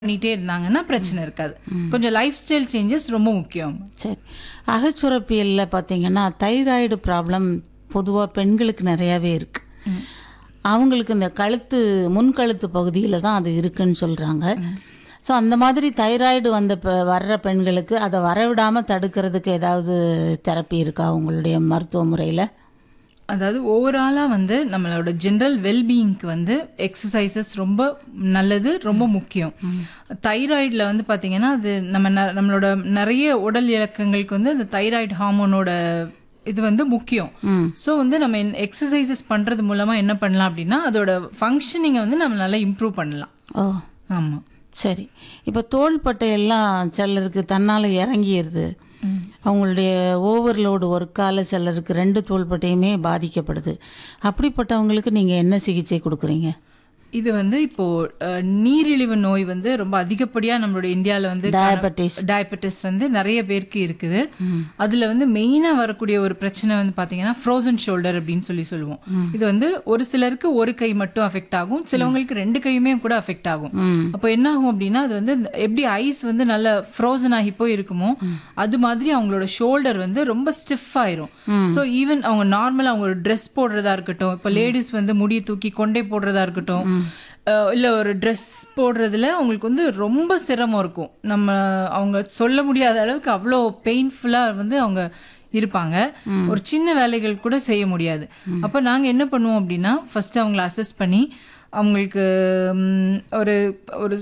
பண்ணிட்டே இருந்தாங்கன்னா பிரச்சனை இருக்காது கொஞ்சம் லைஃப் ஸ்டைல் சேஞ்சஸ் ரொம்ப முக்கியம் சரி அகச்சுரப்பியலில் பார்த்தீங்கன்னா தைராய்டு ப்ராப்ளம் பொதுவாக பெண்களுக்கு நிறையாவே இருக்கு அவங்களுக்கு இந்த கழுத்து முன்கழுத்து பகுதியில் தான் அது இருக்குன்னு சொல்கிறாங்க ஸோ அந்த மாதிரி தைராய்டு வந்த பெ- வர்ற பெண்களுக்கு அதை வரவிடாமல் தடுக்கிறதுக்கு ஏதாவது தெரப்பி இருக்கா உங்களுடைய மருத்துவ முறையில் அதாவது ஓவராலாக வந்து நம்மளோட ஜென்ரல் வெல்பீயிங்க்கு வந்து எக்ஸசைசஸ் ரொம்ப நல்லது ரொம்ப முக்கியம் தைராய்டில் வந்து பார்த்தீங்கன்னா அது நம்ம ந- நம்மளோட நிறைய உடல் இலக்கங்களுக்கு வந்து அந்த தைராய்டு ஹார்மோனோட இது வந்து முக்கியம் ஸோ வந்து நம்ம எக்ஸசைசஸ் பண்ணுறது மூலமாக என்ன பண்ணலாம் அப்படின்னா அதோட ஃபங்க்ஷனிங்கை வந்து நம்ம நல்லா இம்ப்ரூவ் பண்ணலாம் ஓ ஆமாம் சரி இப்போ தோள்பட்டை எல்லாம் சிலருக்கு தன்னால் இறங்கிடுது அவங்களுடைய ஓவர்லோடு ஒர்க்கால சிலருக்கு ரெண்டு தோள்பட்டையுமே பாதிக்கப்படுது அப்படிப்பட்டவங்களுக்கு நீங்கள் என்ன சிகிச்சை கொடுக்குறீங்க இது வந்து இப்போ அஹ், நீரிழிவு நோய் வந்து ரொம்ப அதிகப்படியா நம்மளோட இந்தியாவில் வந்து டயபெட்டிஸ் டயபெட்டிஸ் வந்து நிறைய பேருக்கு இருக்குது அதுல வந்து மெயினா வரக்கூடிய ஒரு பிரச்சனை வந்து பாத்தீங்கன்னா ஃப்ரோசன் ஷோல்டர் அப்படின்னு சொல்லி சொல்லுவோம் இது வந்து ஒரு சிலருக்கு ஒரு கை மட்டும் அஃபெக்ட் ஆகும் சிலவங்களுக்கு ரெண்டு கையுமே கூட அஃபெக்ட் ஆகும் அப்போ என்ன ஆகும் அப்படின்னா அது வந்து இந்த- எப்படி ஐஸ் வந்து நல்ல ஃப்ரோசன் ஆகி போய் இருக்குமோ அது மாதிரி அவங்களோட ஷோல்டர் வந்து ரொம்ப ஸ்டிஃப் ஆயிரும் ஸோ ஈவன் அவங்க நார்மலா அவங்க ஒரு ட்ரெஸ் போடுறதா இருக்கட்டும் இப்போ லேடிஸ் வந்து முடியை தூக்கி கொண்டே போடுறதா இருக்கட்டும் அஹ் இல்ல ஒரு ட்ரெஸ் போடுறதுல அவங்களுக்கு வந்து ரொம்ப சிரமம் இருக்கும் நம்ம அவங்க சொல்ல முடியாத அளவுக்கு அவ்வளோ பெயின்ஃபுல்லா வந்து அவங்க இருப்பாங்க ஒரு சின்ன வேலைகள் கூட செய்ய முடியாது அப்ப நாங்க என்ன பண்ணுவோம் அப்படின்னா ஃபர்ஸ்ட் அவங்கள அசஸ் பண்ணி அவங்களுக்கு ம், ஒரு ஒரு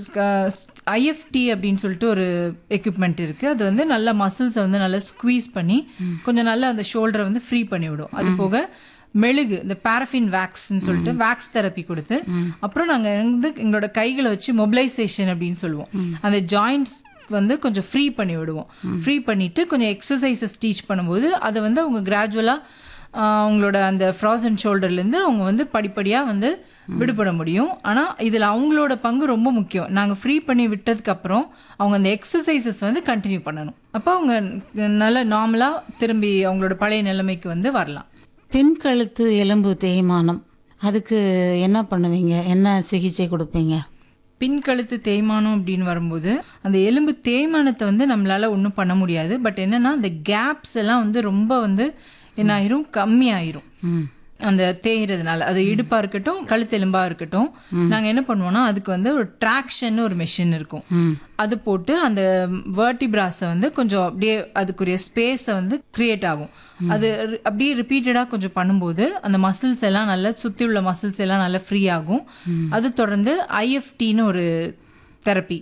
ஐஎஃப்டி அப்படின்னு சொல்லிட்டு ஒரு எக்யூப்மெண்ட் இருக்கு அது வந்து நல்ல மசில்ஸை வந்து நல்லா ஸ்குவீஸ் பண்ணி கொஞ்சம் நல்லா அந்த ஷோல்டரை வந்து ஃப்ரீ பண்ணி விடும் அது போக மெழுகு இந்த பாரஃபின் வேக்ஸ்ன்னு சொல்லிட்டு வேக்ஸ் தெரப்பி கொடுத்து அப்புறம் நாங்க வந்து எங்களோட கைகளை வச்சு மொபிலைசேஷன் அப்படின்னு சொல்லுவோம் அந்த ஜாயிண்ட்ஸ் வந்து கொஞ்சம் ஃப்ரீ பண்ணி விடுவோம் ஃப்ரீ பண்ணிட்டு கொஞ்சம் எக்ஸசைசஸ் டீச் பண்ணும்போது அதை வந்து அவங்க கிராஜுவலாக அவங்களோட அந்த ஃப்ராசன் ஷோல்டர்லேருந்து அவங்க வந்து படிப்படியாக வந்து விடுபட முடியும் ஆனால் இதில் அவங்களோட பங்கு ரொம்ப முக்கியம் நாங்கள் ஃப்ரீ பண்ணி விட்டதுக்கப்புறம் அவங்க அந்த எக்ஸசைசஸ் வந்து கண்டினியூ பண்ணணும் அப்போ அவங்க நல்ல நார்மலாக திரும்பி அவங்களோட பழைய நிலைமைக்கு வந்து வரலாம் பின் கழுத்து எலும்பு தேய்மானம் அதுக்கு என்ன பண்ணுவீங்க என்ன சிகிச்சை கொடுப்பீங்க பின்கழுத்து தேய்மானம் அப்படின்னு வரும்போது அந்த எலும்பு தேய்மானத்தை வந்து நம்மளால ஒன்றும் பண்ண முடியாது பட் என்னன்னா அந்த கேப்ஸ் எல்லாம் வந்து ரொம்ப வந்து என்ன ஆயிரும் கம்மி ஆயிரும் ம் அந்த தேய்றதுனால அது இடுப்பா இருக்கட்டும் கழுத்தெலும்பா இருக்கட்டும் நாங்க என்ன பண்ணுவோம்னா அதுக்கு வந்து ஒரு ட்ராக்ஷன் ஒரு மெஷின் இருக்கும் ம் அது போட்டு அந்த வேர்டிபிராஸை வந்து கொஞ்சம் அப்படியே அதுக்குரிய ஸ்பேஸை வந்து கிரியேட் ஆகும் அது ரி- அப்படியே ரிப்பீட்டடாக கொஞ்சம் பண்ணும்போது அந்த மசில்ஸ் எல்லாம் நல்லா சுற்றி உள்ள மசில்ஸ் எல்லாம் நல்லா ஃப்ரீ ஆகும் அது தொடர்ந்து ஐஎஃப்டின்னு ஒரு தெரப்பி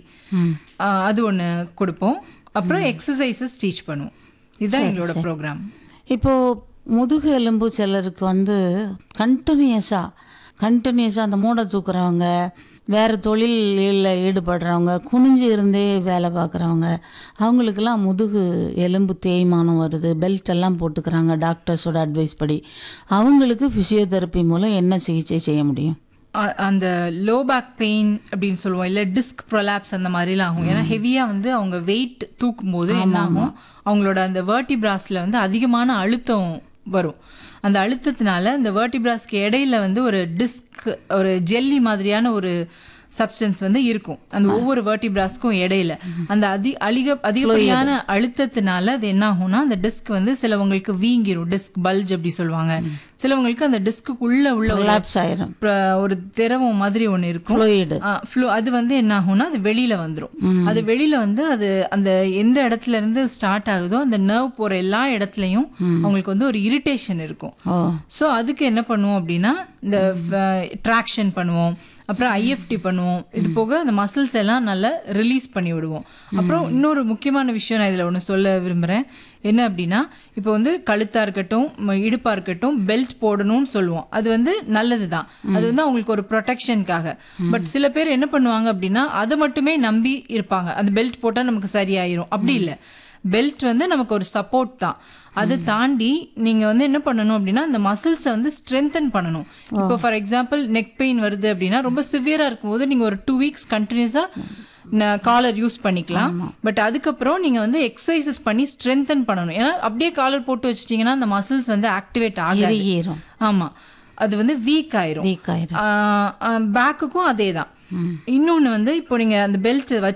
அது ஒன்று கொடுப்போம் அப்புறம் எக்ஸசைசஸ் டீச் பண்ணுவோம் இதுதான் எங்களோட ப்ரோக்ராம் இப்போ முதுகு எலும்பு சிலருக்கு வந்து கண்டினியூஸாக கண்டினியூஸாக அந்த மூடை தூக்குறவங்க வேறு தொழிலில் ஈடுபடுறவங்க குனிஞ்சு இருந்தே வேலை பார்க்குறவங்க அவங்களுக்கெல்லாம் முதுகு எலும்பு தேய்மானம் வருது பெல்ட் எல்லாம் போட்டுக்கிறாங்க டாக்டர்ஸோட அட்வைஸ் படி அவங்களுக்கு ஃபிசியோதெரப்பி மூலம் என்ன சிகிச்சை செய்ய முடியும் அ- அந்த லோ பேக் பெயின் அப்படின்னு சொல்லுவோம் இல்ல டிஸ்க் ப்ரொலாப்ஸ் அந்த மாதிரிலாம் ஆகும் ஏன்னா ஹெவியா வந்து அவங்க வெயிட் தூக்கும் போது என்ன ஆகும் அவங்களோட அந்த வேர்டிபிராஸ்ல வந்து அதிகமான அழுத்தம் வரும் அந்த அழுத்தத்தினால இந்த வேர்டிபிராஸ்க்கு இடையில வந்து ஒரு டிஸ்க் ஒரு ஜெல்லி மாதிரியான ஒரு சப்ஸ்டன்ஸ் வந்து இருக்கும் அந்த ஒவ்வொரு வேர்டிபிராஸ்க்கும் இடையில அந்த அதி அதிக அதிகப்படியான அழுத்தத்தினால அது என்ன ஆகும்னா அந்த டிஸ்க் வந்து சிலவங்களுக்கு வீங்கிரும் டிஸ்க் பல்ஜ் அப்படி சொல்லுவாங்க சிலவங்களுக்கு அந்த டிஸ்க்குள்ள உள்ள ஒரு ரிலாப்ஸ் ஆயிரும் அப்புறம் ஒரு திரவம் மாதிரி ஒன்று இருக்கும் ஃப்ளூயிடு ஆ, flu- அது வந்து என்ன ஆகும்னா அது வெளியில வந்துரும் அது வெளியில வந்து அது அந்த எந்த இடத்துல இருந்து ஸ்டார்ட் ஆகுதோ அந்த நர்வ் போற எல்லா இடத்துலயும் அவங்களுக்கு வந்து ஒரு இரிட்டேஷன் இருக்கும் ஓ ஸோ அதுக்கு என்ன பண்ணுவோம் அப்படின்னா இந்த ட்ராக்ஷன் பண்ணுவோம் அப்புறம் ஐஎஃப்டி பண்ணுவோம் இது போக அந்த மசில்ஸ் எல்லாம் நல்லா ரிலீஸ் பண்ணி விடுவோம் அப்புறம் இன்னொரு முக்கியமான விஷயம் நான் இதில் ஒன்று சொல்ல விரும்புகிறேன் என்ன அப்படின்னா இப்போ வந்து கழுத்தா இருக்கட்டும் ம- இடுப்பா இருக்கட்டும் பெல்ட் போடணும்னு சொல்லுவோம் அது வந்து நல்லது தான் அது வந்து அவங்களுக்கு ஒரு ப்ரொடெக்ஷனுக்காக பட் சில பேர் என்ன பண்ணுவாங்க அப்படின்னா அதை மட்டுமே நம்பி இருப்பாங்க அந்த பெல்ட் போட்டால் நமக்கு சரியாயிரும் அப்படி இல்லை பெல்ட் வந்து நமக்கு ஒரு சப்போர்ட் தான் அதை தாண்டி நீங்க வந்து என்ன பண்ணணும் அப்படின்னா அந்த மசில்ஸை வந்து ஸ்ட்ரென்தன் பண்ணணும் இப்போ ஃபார் எக்ஸாம்பிள் நெக் பெயின் வருது அப்படின்னா ரொம்ப சிவியரா இருக்கும்போது நீங்க ஒரு டூ வீக்ஸ் கண்டினியூஸா காலர் யூஸ் பண்ணிக்கலாம் பட் அதுக்கப்புறம் நீங்க வந்து எக்ஸசைசஸ் பண்ணி ஸ்ட்ரென்தன் பண்ணணும் ஏன்னா அப்படியே காலர் போட்டு வச்சிட்டீங்கன்னா அந்த மசில்ஸ் வந்து ஆக்டிவேட் ஆகாது இறுகிரும் ஆமா அது வந்து வீக் ஆயிரும் வீக் ஆயிரும் பேக்குக்கும் அதே தான் இன்னொன்று வந்து இப்போ நீங்கள் அந்த பெல்ட் வச்சு